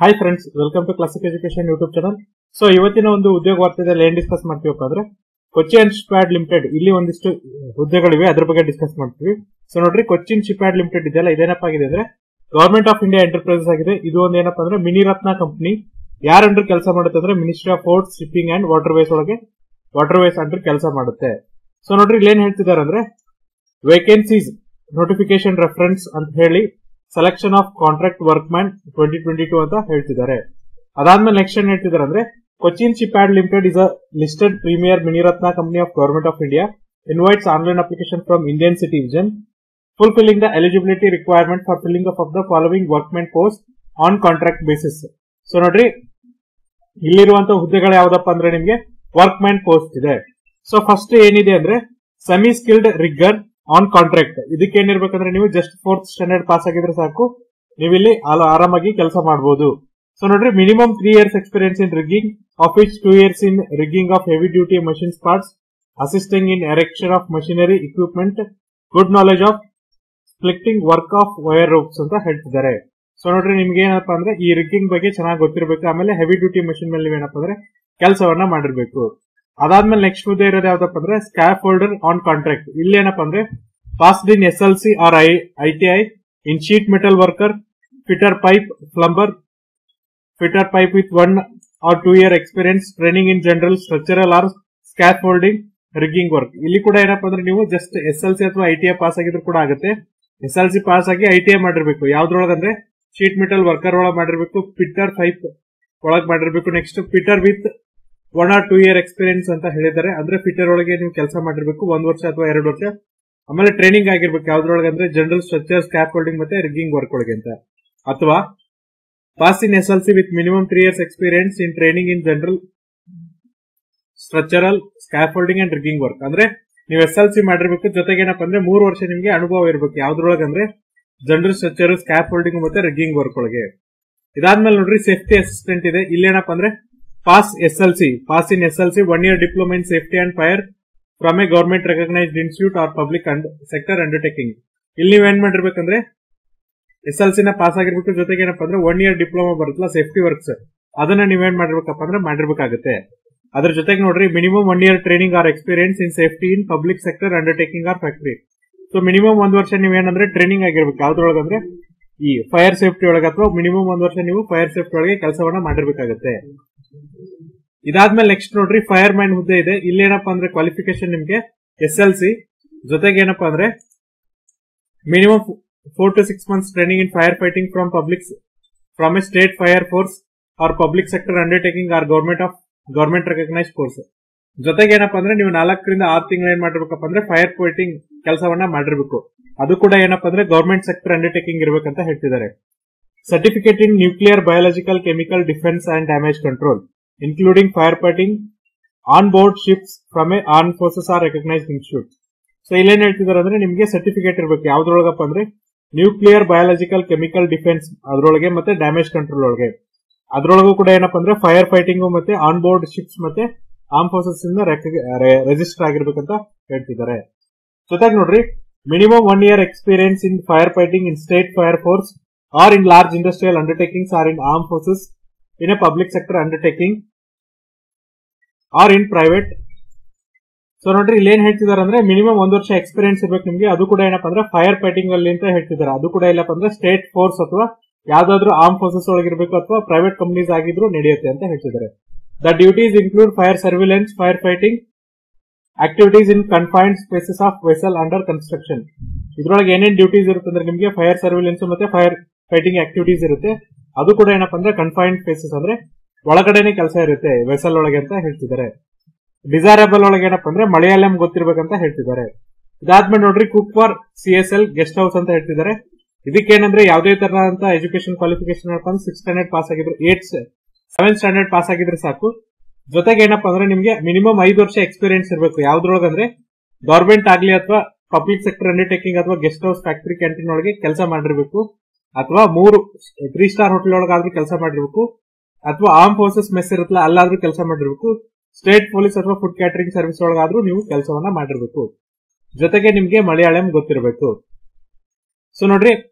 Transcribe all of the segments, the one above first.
Hi friends welcome to classic education YouTube channel so ಇವತ್ತಿನ ಒಂದು ಉದ್ಯೋಗ ವಾರ್ತೆದಲ್ಲಿ ಏನ್ ಡಿಸ್ಕಸ್ ಮಾಡ್ತೀವಪ್ಪ ಅಂದ್ರೆ ಕೊಚ್ಚಿನ್ ಶಿಪ್ಯಾಡ್ ಲಿಮಿಟೆಡ್ ಇಲ್ಲಿ ಒಂದಿಷ್ಟು ಹುದ್ದೆಗಳಿವೆ ಅದ್ರ ಬಗ್ಗೆ ಡಿಸ್ಕಸ್ ಮಾಡ್ತೀವಿ ಸೊ ನೋಡ್ರಿ ಕೊಚ್ಚಿನ್ ಶಿಪ್ಯಾಡ್ ಲಿಮಿಟೆಡ್ ಇದೆಯಲ್ಲ ಇದೇನಪ್ಪ ಆಗಿದೆ ಅಂದ್ರೆ ಗವರ್ಮೆಂಟ್ ಆಫ್ ಇಂಡಿಯಾ ಎಂಟರ್ಪ್ರೈಸಸ್ ಆಗಿದೆ ಇದು ಒಂದು ಏನಪ್ಪ ಅಂದ್ರೆ ಮಿನಿ ರತ್ನ ಕಂಪನಿ ಯಾರ ಅಂಡರ್ ಕೆಲಸ ಮಾಡುತ್ತೆ ಅಂದ್ರೆ ministry of port shipping and waterways ಒಳಗೆ ವಾಟರ್ ವೇಸ್ ಅಂಡರ್ ಕೆಲಸ ಮಾಡುತ್ತೆ ಸೊ ನೋಡ್ರಿ ಇಲ್ಲಿ ಏನ್ ಹೇಳ್ತಿದ್ದಾರೆ ಅಂದ್ರೆ ವೇಕೆನ್ಸೀಸ್ ನೋಟಿಫಿಕೇಶನ್ ರೆಫರೆನ್ಸ್ ಅಂತ ಹೇಳಿ selection of contract workman twenty twenty two ಅಂತ ಹೇಳ್ತಿದ್ದಾರೆ ಅದಾದ್ಮೇಲೆ ನೆಕ್ಸ್ಟ್ ಏನ್ ಹೇಳ್ತಿದ್ದಾರೆ ಅಂದ್ರೆ Cochin shipyard limited is a listed premier Miniratna company of government of India invites online application from Indian citizen fulfilling the eligibility requirement for filling up of the following workman post on contract basis. So ನೋಡ್ರಿ ಇಲ್ಲಿರುವಂತ ಹುದ್ದೆಗಳು ಯಾವ್ದಪ್ಪ ಅಂದ್ರೆ ನಿಮ್ಗೆ workman post ಇದೆ so first ಏನಿದೆ ಅಂದ್ರೆ semi skilled rigger on contract ಇದಕ್ಕೆ ಏನಿರ್ಬೇಕಂದ್ರೆ ನೀವು ಜಸ್ಟ್ ಫೋರ್ತ್ ಸ್ಟ್ಯಾಂಡರ್ಡ್ ಪಾಸ್ ಆಗಿದ್ರೆ ಸಾಕು ನೀವು ಇಲ್ಲಿ ಆಲ- ಆರಾಮಾಗಿ ಕೆಲಸ ಮಾಡಬಹುದು ಸೊ ನೋಡ್ರಿ minimum three years experience in rigging of which two years in rigging of heavy duty machines parts assisting in erection of machinery equipment good knowledge of splicing work of wire ropes ಅಂತ ಹೇಳ್ತಿದ್ದಾರೆ so ನೋಡ್ರಿ ನಿಮ್ಗೆ ಏನಪ್ಪಾ ಅಂದ್ರೆ ಈ rigging ಬಗ್ಗೆ ಚೆನ್ನಾಗಿ ಗೊತ್ತಿರಬೇಕು ಆಮೇಲೆ ಹೆವಿ ಡ್ಯೂಟಿ ಮಷಿನ್ ಮೇಲೆ ನೀವೇನಪ್ಪ ಅಂದ್ರೆ ಕೆಲಸವನ್ನ ಮಾಡಿರ್ಬೇಕು ಅದಾದ್ಮೇಲೆ ನೆಕ್ಸ್ಟ್ ಹುದ್ದೆ ಇರೋದು ಯಾವ್ದಪ್ಪ ಅಂದ್ರೆ ಸ್ಕ್ಯಾಪ್ ಹೋಲ್ಡರ್ ಆನ್ ಕಾಂಟ್ರಾಕ್ಟ್ ಇಲ್ಲಿ ಏನಪ್ಪ ಅಂದ್ರೆ passed in S L C or I I T I in sheet metal worker fitter pipe plumber fitter pipe with one or two year experience training in general structural or scrap holding rigging work ಇಲ್ಲಿ ಕೂಡ ಏನಪ್ಪಾ ಅಂದ್ರೆ ನೀವು just S L C ಅಥವಾ I T I pass ಆಗಿದ್ರು ಕೂಡ ಆಗುತ್ತೆ S L C pass ಆಗಿ ಐ ಟಿ ಐ ಮಾಡಿರ್ಬೇಕು ಯಾವ್ದ್ರೊಳಗಂದ್ರೆ ಶೀಟ್ ಮೆಟಲ್ ವರ್ಕರ್ ಒಳಗೆ ಮಾಡಿರ್ಬೇಕು ಪಿಟ್ಟರ್ ಪೈಪ್ ಒಳಗೆ ಮಾಡಿರ್ಬೇಕು next fitter with one or two year experience ಅಂತ ಹೇಳಿದ್ದಾರೆ ಅಂದ್ರೆ ಫಿಟರ್ ಒಳಗೆ ನೀವು ಕೆಲಸ ಮಾಡಿರ್ಬೇಕು ಒಂದ್ ವರ್ಷ ಅಥವಾ ಎರಡು ವರ್ಷ ಆಮೇಲೆ ಟ್ರೈನಿಂಗ್ ಆಗಿರ್ಬೇಕು ಯಾವ್ದ್ರೊಳಗೆ ಅಂದ್ರೆ ಜನರಲ್ ಸ್ಟ್ರಕ್ಚರ್ ಸ್ಕ್ಯಾಪ್ ಹೋಲ್ಡಿಂಗ್ ಮತ್ತೆ ರಿಗ್ಗಿಂಗ್ ವರ್ಕ್ ಒಳಗೆ ಅಂತ ಅಥವಾ pass in S L C with minimum three years experience in training in general structural scaffolding and rigging work ಅಂದ್ರೆ ನೀವು ಎಸ್ ಎಲ್ ಸಿ ಮಾಡಿರ್ಬೇಕು ಜೊತೆಗೆ ಏನಪ್ಪ ಅಂದ್ರೆ ಮೂರು ವರ್ಷ ನಿಮ್ಗೆ ಅನುಭವ ಇರಬೇಕು ಯಾವ್ದ್ರೊಳಗೆ ಅಂದ್ರೆ ಜನರಲ್ ಸ್ಟ್ರಕ್ಚರ್ ಸ್ಕ್ಯಾಪ್ ಹೋಲ್ಡಿಂಗ್ ಮತ್ತೆ ರಿಗ್ಗಿಂಗ್ ವರ್ಕ್ ಒಳಗೆ ಇದಾದ್ಮೇಲೆ ನೋಡ್ರಿ ಸೇಫ್ಟಿ ಅಸಿಸ್ಟೆಂಟ್ ಇದೆ ಇಲ್ಲಿ ಏನಪ್ಪ ಅಂದ್ರೆ pass S L C pass in S L C one year diploma in safety and fire from a government recognised institute or public and sector undertaking ಇಲ್ಲಿ ನೀವು ಏನ್ ಮಾಡಿರ್ಬೇಕಂದ್ರೆ ಎಸ್ ಎಲ್ ಸಿ ನ pass ಆಗಿರ್ಬೇಕು ಜೊತೆಗೆ ಏನಪ್ಪ ಅಂದ್ರೆ ಒನ್ ಇಯರ್ ಡಿಪ್ಲೊಮಾ ಬರುತ್ತಲ್ಲ ಸೇಫ್ಟಿ ವರ್ಕ್ಸ್ ಅದನ್ನ ನೀವೇನ್ ಮಾಡಿರ್ಬೇಕಪ್ಪ ಅಂದ್ರೆ ಮಾಡಿರ್ಬೇಕಾಗುತ್ತೆ ಅದ್ರ ಜೊತೆಗೆ ನೋಡ್ರಿ minimum one year training or experience in safety in public sector undertaking or factory so minimum ಒಂದ್ ವರ್ಷ ನೀವೇನಂದ್ರೆ ಟ್ರೈನಿಂಗ್ ಆಗಿರ್ಬೇಕು ಯಾವ್ದ್ರೊಳಗಂದ್ರೆ ಈ ಫೈರ್ ಸೇಫ್ಟಿ ಒಳಗೆ ಅಥವಾ ಮಿನಿಮಮ್ ಒಂದ್ ವರ್ಷ ನೀವು ಫೈರ್ ಸೇಫ್ಟಿ ಒಳಗೆ ಕೆಲಸವನ್ನ ಮಾಡಿರ್ಬೇಕಾಗುತ್ತೆ ಇದಾದ್ಮೇಲೆ ನೆಕ್ಸ್ಟ್ ನೋಡ್ರಿ ಫೈರ್ ಮ್ಯಾನ್ ಹುದ್ದೆ ಇದೆ ಇಲ್ಲಿ ಏನಪ್ಪಾ ಅಂದ್ರೆ ಕ್ವಾಲಿಫಿಕೇಶನ್ ನಿಮ್ಗೆ ಎಸ್ ಎಲ್ ಸಿ ಜೊತೆಗೆ ಏನಪ್ಪಾ ಅಂದ್ರೆ minimum four to six months training in fire fighting from public from a state fire force or public sector undertaking or government of government recognise course ಜೊತೆಗೆ ಏನಪ್ಪಾ ಅಂದ್ರೆ ನೀವು ನಾಲ್ಕರಿಂದ ಆರು ತಿಂಗಳು ಏನ್ ಮಾಡಿರ್ಬೇಕಪ್ಪ ಅಂದ್ರೆ ಫೈರ್ ಫೈಟಿಂಗ್ ಕೆಲಸವನ್ನ ಮಾಡಿರ್ಬೇಕು ಅದು ಕೂಡ ಏನಪ್ಪಾ ಅಂದ್ರೆ ಗವರ್ಮೆಂಟ್ ಸೆಕ್ಟರ್ ಅಂಡರ್ಟೇಕಿಂಗ್ ಇರ್ಬೇಕಂತ ಹೇಳ್ತಿದ್ದಾರೆ certificate in nuclear biological chemical defence and damage control including fire fighting on board ships from a arm forces or recognised institute so ಇಲ್ಲೇನ್ ಹೇಳ್ತಿದ್ದಾರೆ ಅಂದ್ರೆ ನಿಮಗೆ ಸರ್ಟಿಫಿಕೇಟ್ ಇರ್ಬೇಕು ಯಾವ್ದ್ರೊಳಗಪ್ಪ ಅಂದ್ರೆ ನ್ಯೂಕ್ಲಿಯರ್ ಬಯಾಲಜಿಕಲ್ ಕೆಮಿಕಲ್ ಡಿಫೆನ್ಸ್ ಅದ್ರೊಳಗೆ ಮತ್ತೆ ಡ್ಯಾಮೇಜ್ ಕಂಟ್ರೋಲ್ ಒಳಗೆ ಅದ್ರೊಳಗೂ ಕೂಡ ಏನಪ್ಪಾ ಅಂದ್ರೆ ಫೈರ್ ಫೈಟಿಂಗ್ ಮತ್ತೆ ಆನ್ ಬೋರ್ಡ್ ಶಿಪ್ಸ್ ಮತ್ತೆ ಆರ್ಮ್ ಫೋರ್ಸಸ್ ಇಂದ ರಿಜಿಸ್ಟರ್ ಆಗಿರ್ಬೇಕಂತ ಹೇಳ್ತಿದ್ದಾರೆ ಜೊತೆಗೆ ನೋಡ್ರಿ minimum one year experience in fire fighting in state fire force or in large industrial undertakings or in arm forces in a public sector undertaking or in private so ನೋಡ್ರಿ ಇಲ್ಲಿ ಏನ್ ಹೇಳ್ತಿದಾರೆ ಅಂದ್ರೆ ಮಿನಿಮಮ್ ಒಂದ್ ವರ್ಷ ಎಕ್ಸ್ಪೀರಿಯನ್ಸ್ ಇರ್ಬೇಕು ನಿಮ್ಗೆ ಅದು ಕೂಡ ಏನಪ್ಪಾ ಅಂದ್ರೆ ಫೈರ್ ಫೈಟಿಂಗ್ ಅಲ್ಲಿ ಅಂತ ಹೇಳ್ತಿದ್ದಾರೆ ಅದು ಕೂಡ ಇಲ್ಲಪ್ಪ ಅಂದ್ರೆ ಸ್ಟೇಟ್ ಫೋರ್ಸ್ ಅಥವಾ ಯಾವ್ದಾದ್ರು ಆರ್ಮ್ ಫೋರ್ಸಸ್ ಒಳಗಿರ್ಬೇಕು ಅಥವಾ ಪ್ರೈವೇಟ್ ಕಂಪನೀಸ್ ಆಗಿದ್ರು ನಡೆಯುತ್ತೆ ಅಂತ ಹೇಳ್ತಿದ್ದಾರೆ the duties include fire surveillance fire fighting activities in confined spaces of vessel under construction ಇದ್ರೊಳಗೆ ಏನೇನ್ ಡ್ಯೂಟೀಸ್ ಇರುತ್ತೆ ಅಂದ್ರೆ ನಿಮಗೆ ಫೈರ್ ಸರ್ವಿಲೆನ್ಸ್ ಮತ್ತೆ ಫೈರ್ ಫೈಟಿಂಗ್ ಆಕ್ಟಿವಿಟೀಸ್ ಇರುತ್ತೆ ಅದು ಕೂಡ ಏನಪ್ಪಾ ಅಂದ್ರೆ ಕನ್ಫೈನ್ಡ್ ಸ್ಪೇಸಸ್ ಅಂದ್ರೆ ಒಳಗಡೆನೆ ಕೆಲಸ ಇರುತ್ತೆ ವೆಸಲ್ ಒಳಗೆ ಅಂತ ಹೇಳ್ತಿದ್ದಾರೆ ಡಿಸೈರಬಲ್ ಒಳಗೆ ಏನಪ್ಪಾ ಅಂದ್ರೆ ಮಲಯಾಳಂ ಗೊತ್ತಿರ್ಬೇಕಂತ ಹೇಳ್ತಿದ್ದಾರೆ ಇದಾದ್ಮೇಲೆ ನೋಡ್ರಿ cook for C S L guest house ಅಂತ ಹೇಳ್ತಿದ್ದಾರೆ ಇದಕ್ಕೇನಂದ್ರೆ ಯಾವುದೇ ತರಹಂತ ಎಜುಕೇಶನ್ ಕ್ವಾಲಿಫಿಕೇಶನ್ ಏನಪ್ಪ ಅಂದ್ರೆ ಸಿಕ್ಸ್ ಸ್ಟ್ಯಾಂಡರ್ಡ್ ಪಾಸ್ ಆಗಿದ್ರೆ ಏಟ್ ಸೆವೆನ್ ಸ್ಟ್ಯಾಂಡರ್ಡ್ ಪಾಸ್ ಆಗಿದ್ರೆ ಸಾಕು ಜೊತೆಗೆ ಏನಪ್ಪಾ ಅಂದ್ರೆ ನಿಮ್ಗೆ ಮಿನಿಮಮ್ ಐದು ವರ್ಷ ಎಕ್ಸ್ಪೀರಿಯನ್ಸ್ ಇರಬೇಕು ಯಾವ್ದ್ರೊಳಗೆ ಅಂದ್ರೆ ಗವರ್ಮೆಂಟ್ ಆಗ್ಲಿ ಅಥವಾ ಪಬ್ಲಿಕ್ ಸೆಕ್ಟರ್ ಅಂಡರ್ಟೇಕಿಂಗ್ ಅಥವಾ ಗೆಸ್ಟ್ ಹೌಸ್ ಫ್ಯಾಕ್ಟರಿ ಕ್ಯಾಂಟೀನ್ ಒಳಗೆ ಕೆಲಸ ಮಾಡಿರ್ಬೇಕು ಅಥವಾ ಮೂರು ತ್ರೀ ಸ್ಟಾರ್ ಹೋಟೆಲ್ ಒಳಗಾದ್ರೂ ಕೆಲಸ ಮಾಡಿರ್ಬೇಕು ಅಥವಾ ಆರ್ಮ್ ಫೋರ್ಸಸ್ ಮೆಸ್ ಇರುತ್ತಲ್ಲ ಅಲ್ಲಾದ್ರೂ ಕೆಲಸ ಮಾಡಿರ್ಬೇಕು ಸ್ಟೇಟ್ ಪೊಲೀಸ್ ಅಥವಾ ಫುಡ್ ಕ್ಯಾಟರಿಂಗ್ ಸರ್ವಿಸ್ ಒಳಗಾದ್ರೂ ನೀವು ಕೆಲಸವನ್ನ ಮಾಡಿರ್ಬೇಕು ಜೊತೆಗೆ ನಿಮ್ಗೆ ಮಲಯಾಳಂ ಗೊತ್ತಿರಬೇಕು ಸೊ ನೋಡ್ರಿ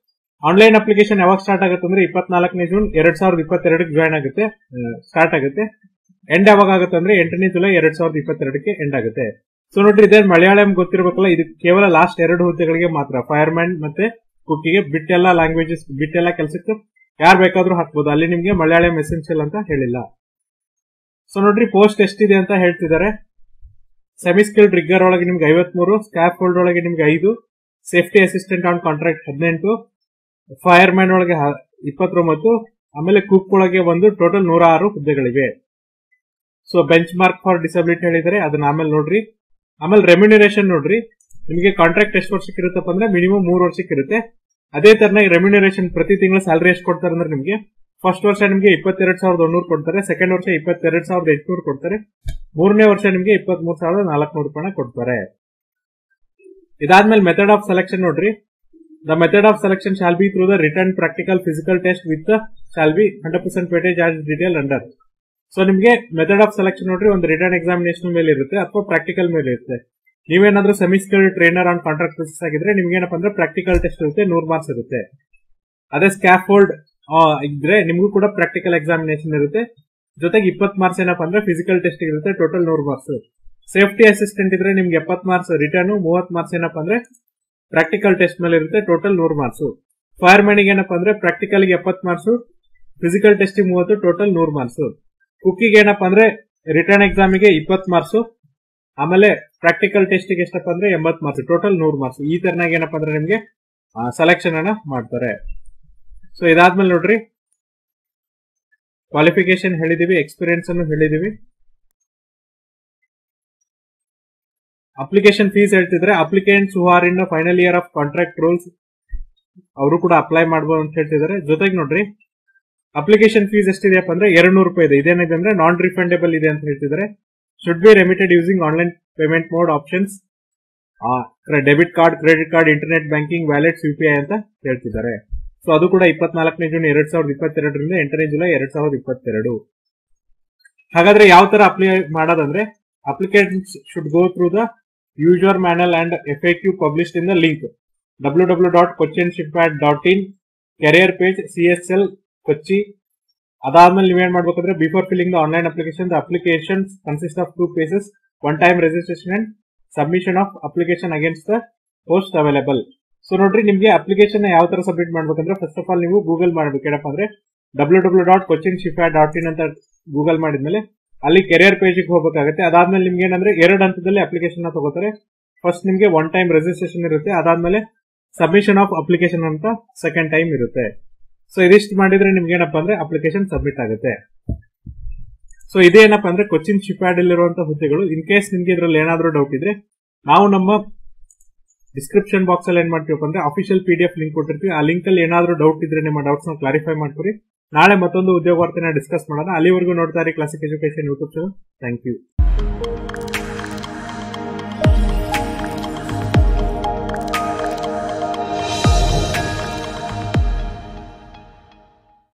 ಆನ್ಲೈನ್ ಅಪ್ಲಿಕೇಶನ್ ಯಾವಾಗ ಸ್ಟಾರ್ಟ್ ಆಗುತ್ತೆ ಅಂದ್ರೆ ಇಪ್ಪತ್ನಾಲ್ಕನೇ ಜೂನ್ ಎರಡ್ ಸಾವಿರದ ಇಪ್ಪತ್ತೆರಡಕ್ಕೆ ಜಾಯ್ನ್ ಆಗುತ್ತೆ ಸ್ಟಾರ್ಟ್ ಆಗುತ್ತೆ ಎಂಡ್ ಯಾವಾಗ ಆಗುತ್ತೆ ಅಂದ್ರೆ ಎಂಟನೇ ಜುಲೈ ಎರಡ್ ಸಾವಿರದ ಇಪ್ಪತ್ತೆರಡಕ್ಕೆ ಎಂಡ್ ಆಗುತ್ತೆ ಸೊ ನೋಡ್ರಿ ಇದೇ ಮಲಯಾಳಂ ಗೊತ್ತಿರಬೇಕಲ್ಲ ಇದು ಕೇವಲ ಲಾಸ್ಟ್ ಎರಡು ಹುದ್ದೆಗಳಿಗೆ ಮಾತ್ರ ಫೈರ್ಮ್ಯಾನ್ ಮತ್ತೆ ಕುಕ್ಕಿಗೆ ಬಿಟ್ಟೆಲ್ಲ ಲ್ಯಾಂಗ್ವೇಜಸ್ ಬಿಟ್ಟೆಲ್ಲ ಕೆಲಸಕ್ಕೆ ಯಾರು ಬೇಕಾದ್ರೂ ಹಾಕ್ಬೋದು ಅಲ್ಲಿ ನಿಮ್ಗೆ ಮಲಯಾಳಂ ಎಸೆನ್ಷಿಯಲ್ ಅಂತ ಹೇಳಿಲ್ಲ ಸೊ ನೋಡ್ರಿ ಪೋಸ್ಟ್ ಎಷ್ಟಿದೆ ಅಂತ ಹೇಳ್ತಿದ್ದಾರೆ ಸೆಮಿ ಸ್ಕಿಲ್ಡ್ ರಿಗ್ಗರ್ ಒಳಗೆ ನಿಮ್ಗೆ ಐವತ್ಮೂರು ಸ್ಕ್ಯಾಪ್ ಹೋಲ್ಡ್ ಒಳಗೆ ನಿಮ್ಗೆ ಐದು ಸೇಫ್ಟಿ ಅಸಿಸ್ಟೆಂಟ್ ಆನ್ ಕಾಂಟ್ರಾಕ್ಟ್ ಹದಿನೆಂಟು ಫೈರ್ ಮ್ಯಾನ್ ಒಳಗೆ ಇಪ್ಪತ್ತೊಂಬತ್ತು ಆಮೇಲೆ ಕುಕ್ ಒಳಗೆ ಒಂದು ಟೋಟಲ್ ನೂರ ಆರು ಹುದ್ದೆಗಳಿವೆ so benchmark for disability ಹೇಳಿದರೆ ಅದನ್ನ ಆಮೇಲೆ ನೋಡ್ರಿ ಆಮೇಲೆ ರೆಮ್ಯುನರೇಷನ್ ನೋಡ್ರಿ ನಿಮಗೆ ಕಾಂಟ್ರಾಕ್ಟ್ ಎಷ್ಟು ವರ್ಷಕ್ಕೆ ಇರುತ್ತಪ್ಪ ಅಂದ್ರೆ ಮಿನಿಮಮ್ ಮೂರು ವರ್ಷಕ್ಕೆ ಇರುತ್ತೆ ಅದೇ ತರನಾಗಿ ರೆಮ್ಯುನರೇಷನ್ ಪ್ರತಿ ತಿಂಗಳು ಸ್ಯಾಲರಿ ಎಷ್ಟು ಕೊಡ್ತಾರೆ ಅಂದ್ರೆ ನಿಮಗೆ ಫಸ್ಟ್ ವರ್ಷ ನಿಮಗೆ ಇಪ್ಪತ್ತೆರಡು ಸಾವಿರದ ಒಂದೂರು ಕೊಡ್ತಾರೆ ಸೆಕೆಂಡ್ ವರ್ಷ ಇಪ್ಪತ್ತೆರಡು ಸಾವಿರದ ಎಂಟುನೂರು ಕೊಡ್ತಾರೆ ಮೂರನೇ ವರ್ಷ ನಿಮಗೆ ಇಪ್ಪತ್ಮೂರು ಸಾವಿರದ ನಾಲ್ಕುನೂರು ರೂಪಾಯಿ ಕೊಡ್ತಾರೆ ಇದಾದ್ಮೇಲೆ ಮೆಥಡ್ ಆಫ್ ಸೆಲೆಕ್ಷನ್ ನೋಡ್ರಿ the method of selection shall be through the written practical physical test with shall be hundred percent weightage as detail under so ನಿಮಗೆ ಮೆಥಡ್ ಆಫ್ ಸೆಲೆಕ್ಷನ್ ನೋಡ್ರಿ ಒಂದು ರಿಟರ್ನ್ ಎಕ್ಸಾಮಿನೇಷನ್ ಮೇಲೆ ಇರುತ್ತೆ ಅಥವಾ ಪ್ರಾಕ್ಟಿಕಲ್ ಮೇಲೆ ಇರುತ್ತೆ ನೀವೇನಾದ್ರೂ semi skill trainer on contract basis ಆಗಿದ್ರೆ ನಿಮ್ಗೆ ಏನಪ್ಪ ಅಂದ್ರೆ ಪ್ರಾಕ್ಟಿಕಲ್ ಟೆಸ್ಟ್ ಇರುತ್ತೆ ನೂರ್ ಮಾರ್ಕ್ಸ್ ಇರುತ್ತೆ ಅದೇ ಸ್ಕ್ಯಾಫ್ ಹೋಲ್ಡ್ ಇದ್ರೆ ನಿಮಗೂ ಕೂಡ ಪ್ರಾಕ್ಟಿಕಲ್ ಎಕ್ಸಾಮಿನೇಷನ್ ಇರುತ್ತೆ ಜೊತೆಗೆ ಇಪ್ಪತ್ ಮಾರ್ಕ್ಸ್ ಏನಪ್ಪ ಅಂದ್ರೆ ಫಿಸಿಕಲ್ ಟೆಸ್ಟ್ ಇರುತ್ತೆ ಟೋಟಲ್ ನೂರ್ ಮಾರ್ಕ್ಸ್ ಸೇಫ್ಟಿ ಅಸಿಸ್ಟೆಂಟ್ ಇದ್ರೆ ನಿಮ್ಗೆ ಎಪ್ಪತ್ ಮಾರ್ಕ್ಸ್ ರಿಟರ್ನ್ ಮೂವತ್ ಮಾರ್ಕ್ಸ್ ಏನಪ್ಪ ಅಂದ್ರೆ ಪ್ರಾಕ್ಟಿಕಲ್ ಟೆಸ್ಟ್ ಮೇಲೆ ಇರುತ್ತೆ ಟೋಟಲ್ ನೂರ್ ಮಾರ್ಕ್ಸ್ ಫೈರ್ ಮ್ಯಾನಿಗೆ ಏನಪ್ಪ ಅಂದ್ರೆ ಪ್ರಾಕ್ಟಿಕಲ್ ಗೆ ಎಪ್ಪತ್ ಮಾರ್ಕ್ಸ್ ಫಿಸಿಕಲ್ ಟೆಸ್ಟ್ ಮೂವತ್ತು ಟೋಟಲ್ ನೂರ್ ಮಾರ್ಕ್ಸ್ ಕುಕ್ಕಿಗೆ ಏನಪ್ಪ ಅಂದ್ರೆ ರಿಟರ್ನ್ ಎಕ್ಸಾಮಿಗೆ ಇಪ್ಪತ್ ಮಾರ್ಕ್ಸ್ ಆಮೇಲೆ ಪ್ರಾಕ್ಟಿಕಲ್ ಟೆಸ್ಟ್ ಗೆ ಎಷ್ಟಪ್ಪ ಅಂದ್ರೆ ಎಂಬತ್ ಮಾರ್ಕ್ಸ್ ಟೋಟಲ್ ನೂರ್ ಮಾರ್ಕ್ಸ್ ಈ ತರನಾಗಿ ಏನಪ್ಪ ಅಂದ್ರೆ ನಿಮ್ಗೆ ಸೆಲೆಕ್ಷನ್ ಅನ್ನ ಮಾಡ್ತಾರೆ ಸೊ ಇದಾದ್ಮೇಲೆ ನೋಡ್ರಿ ಕ್ವಾಲಿಫಿಕೇಶನ್ ಹೇಳಿದೀವಿ ಎಕ್ಸ್ಪೀರಿಯನ್ಸ್ ಅನ್ನು ಹೇಳಿದೀವಿ ಅಪ್ಲಿಕೇಶನ್ ಫೀಸ್ ಹೇಳ್ತಿದ್ರೆ applicants who are in final year of contract rules ಅವರು ಕೂಡ ಅಪ್ಲೈ ಮಾಡಬಹುದು ಅಂತ ಹೇಳ್ತಿದ್ದಾರೆ ಜೊತೆಗೆ ನೋಡ್ರಿ ಅಪ್ಲಿಕೇಶನ್ ಫೀಸ್ ಎಷ್ಟಿದೆಯಪ್ಪ ಅಂದ್ರೆ ಎರಡು ನೂರು ರೂಪಾಯಿ ಇದೆ ಇದೇನಿದೆ ಅಂದ್ರೆ ನಾನ್ ರಿಫಂಡೇಬಲ್ ಇದೆ ಅಂತ ಹೇಳ್ತಿದ್ದಾರೆ should be remitted using online payment mode options debit card credit card internet banking wallets U P I ಅಂತ ಹೇಳ್ತಿದ್ದಾರೆ ಸೊ ಅದು ಕೂಡ ಇಪ್ಪತ್ನಾಲ್ಕನೇ ಜೂನ್ ಎರಡ್ ಸಾವಿರದ ಇಪ್ಪತ್ತೆರಡರಿಂದ ಎಂಟನೇ ಜುಲೈ ಎರಡ್ ಸಾವಿರದ ಇಪ್ಪತ್ತೆರಡು ಹಾಗಾದ್ರೆ ಯಾವ ತರ ಅಪ್ಲೈ ಮಾಡೋದಂದ್ರೆ applications should go through the user manual and F A Q published in the link W W dot Cochin ship dot in career page C S L Kochi ಅದಾದ್ಮೇಲೆ ನೀವೇನ್ ಮಾಡ್ಬೇಕಂದ್ರೆ before filling the online application the application consist of two phases one time registration and submission of application against the post available so ನೋಡ್ರಿ ನಿಮ್ಗೆ application ಯಾವ ತರ submit ಮಾಡ್ಬೇಕಂದ್ರೆ first of all ನೀವು Google ಮಾಡ್ಬೇಕು ಏನಪ್ಪ ಅಂದ್ರೆ ಡಬ್ಲ್ಯೂ ಡಬ್ಲ್ಯೂ ಡಾಟ್ ಕೊಚಿನ್ ಶಿಫಾ ಡಾಟ್ ಇನ್ ಅಂತ ಗೂಗಲ್ ಮಾಡಿದ್ಮೇಲೆ ಅಲ್ಲಿ ಕೆರಿಯರ್ ಪೇಜ್ಗೆ ಹೋಗಬೇಕಾಗುತ್ತೆ ಅದಾದ್ಮೇಲೆ ನಿಮ್ಗೆ ಏನಂದ್ರೆ ಎರಡು ಹಂತದಲ್ಲಿ ಅಪ್ಲಿಕೇಶನ್ ತಗೋತಾರೆ ಫಸ್ಟ್ ನಿಮ್ಗೆ ಒನ್ ಟೈಮ್ ರಿಜಿಸ್ಟ್ರೇಷನ್ ಇರುತ್ತೆ ಅದಾದ್ಮೇಲೆ ಸಬ್ಮಿಷನ್ ಆಫ್ ಅಪ್ಲಿಕೇಶನ್ ಅಂತ ಸೆಕೆಂಡ್ ಟೈಮ್ ಇರುತ್ತೆ ಸೊ ಇದಿಷ್ಟು ಮಾಡಿದ್ರೆ ನಿಮ್ಗೆ ಏನಪ್ಪಾ ಅಂದ್ರೆ ಅಪ್ಲಿಕೇಶನ್ ಸಬ್ಮಿಟ್ ಆಗುತ್ತೆ ಸೊ ಇದೇನಪ್ಪ ಅಂದ್ರೆ ಕೊಚ್ಚಿನ್ ಶಿಪ್ಯಾರ್ಡ್ ಇರುವಂತಹ ಹುದ್ದೆಗಳು ಇನ್ ಕೇಸ್ ನಿಮ್ಗೆ ಇದ್ರಲ್ಲಿ ಏನಾದ್ರೂ ಡೌಟ್ ಇದ್ರೆ ನಾವು ನಮ್ಮ ಡಿಸ್ಕ್ರಿಪ್ಷನ್ ಬಾಕ್ಸ್ ಅಲ್ಲಿ ಏನ್ ಮಾಡ್ತೀವಪ್ಪ ಅಂದ್ರೆ official P D F link ಕೊಟ್ಟಿರ್ತೀವಿ ಆ ಲಿಂಕ್ ಅಲ್ಲಿ ಏನಾದ್ರೂ ಡೌಟ್ ಇದ್ರೆ ನಿಮ್ಮ ಡೌಟ್ಸ್ ನ ಕ್ಲಾರಿಫೈ ಮಾಡ್ಕೊರಿ ನಾಳೆ ಮತ್ತೊಂದು ಉದ್ಯೋಗ ವಾರ್ತೆನ ಡಿಸ್ಕಸ್ ಮಾಡೋಣ ಅಲ್ಲಿವರೆಗೂ ನೋಡ್ತಾ ಇರಿ classic education YouTube channel thank you